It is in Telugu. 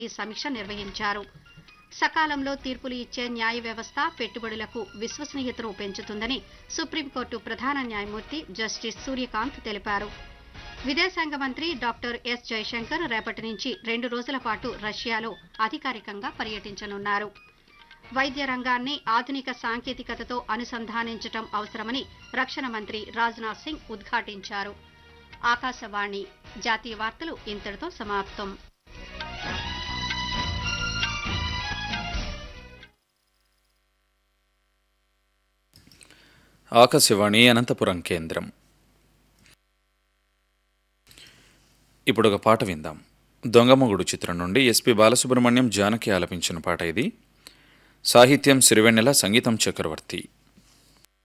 ఈ సమీక్ష నిర్వహించారు సకాలంలో తీర్పులు ఇచ్చే న్యాయ వ్యవస్థ పెట్టుబడులకు విశ్వసనీయతను పెంచుతుందని సుప్రీంకోర్టు ప్రధాన న్యాయమూర్తి జస్టిస్ సూర్యకాంత్ తెలిపారు విదేశాంగ మంత్రి డాక్టర్ ఎస్ జయశంకర్ రేపటి నుంచి రెండు రోజుల పాటు రష్యాలో అధికారికంగా పర్యటించనున్నారు వైద్య రంగాన్ని ఆధునిక సాంకేతికతతో అనుసంధానించడం అవసరమని రక్షణ మంత్రి రాజ్నాథ్ సింగ్ ఉద్ఘాటించారు ఆకాశవాణి జాతీయ వార్తలు ఇంతటితో సమాప్తం ఆకాశవాణి అనంతపురం కేంద్రం ఇప్పుడు ఒక పాట విందాం దొంగమొగుడు చిత్రం నుండి ఎస్పి బాలసుబ్రహ్మణ్యం జానకి ఆలపించిన పాట ఇది సాహిత్యం సిరివెన్నెల సంగీతం చక్రవర్తి